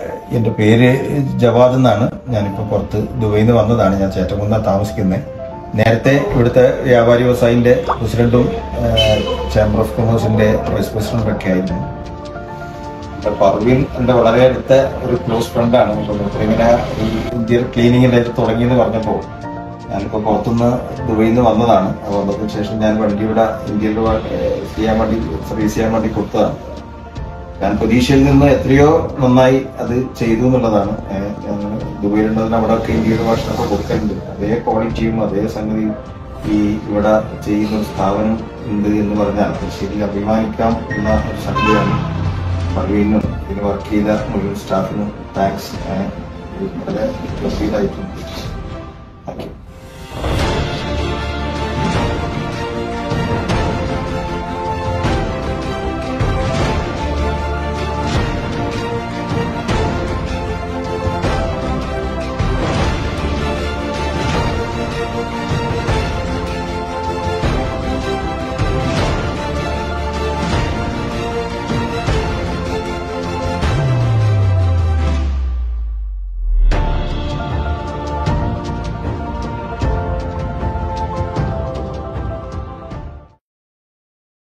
എൻ്റെ പേര് ജവാദ് എന്നാണ് ഞാനിപ്പോൾ പുറത്ത് ദുബൈയിൽ നിന്ന് വന്നതാണ് ഞാൻ ചേറ്റകുന്ന താമസിക്കുന്നത് നേരത്തെ ഇവിടുത്തെ വ്യാപാരി വ്യവസായിന്റെ പ്രസിഡന്റും ചേംബർ ഓഫ് കൊമേഴ്സിന്റെ വൈസ് പ്രസിഡന്റും ഒക്കെ ആയിരുന്നു ഇപ്പൊ പർവീൻ എന്റെ വളരെ അടുത്ത ഒരു ക്ലോസ് ഫ്രണ്ടാണ് ഇങ്ങനെ ഈ ഇന്ത്യൻ ക്ലീനിങ്ങിന്റെ ഇത് തുടങ്ങിയെന്ന് പറഞ്ഞപ്പോൾ ഞാനിപ്പോ പുറത്തുനിന്ന് ദുബൈയിൽ നിന്ന് വന്നതാണ് അത് വന്നതിന് ശേഷം ഞാൻ വണ്ടി ഇവിടെ ഇന്ത്യയിൽ വ- ഏഹ് ചെയ്യാൻ വേണ്ടി സർവീസ് ചെയ്യാൻ വേണ്ടി കൊടുത്തതാണ് ഞാൻ പ്രതീക്ഷയിൽ നിന്ന് എത്രയോ നന്നായി അത് ചെയ്തു എന്നുള്ളതാണ് ഏഹ് ഞാൻ ദുബൈയിലുള്ളതിന് അവിടെ ഒക്കെ ഇന്ത്യയുടെ ഭക്ഷണമൊക്കെ കൊടുക്കലുണ്ട് അതേ ക്വാളിറ്റിയും അതേ സംഗതിയും ഈ ഇവിടെ ചെയ്യുന്ന ഒരു സ്ഥാപനം ഉണ്ട് എന്ന് പറഞ്ഞാൽ ശരിക്കും അഭിമാനിക്കാം എന്ന ഒരു സംഗതിയാണ് പർവീനും ഇതിന് വർക്ക് ചെയ്ത മുഴുവൻ സ്റ്റാഫിനും താങ്ക്സ് വളരെ പ്രസീഡായിട്ടുണ്ട്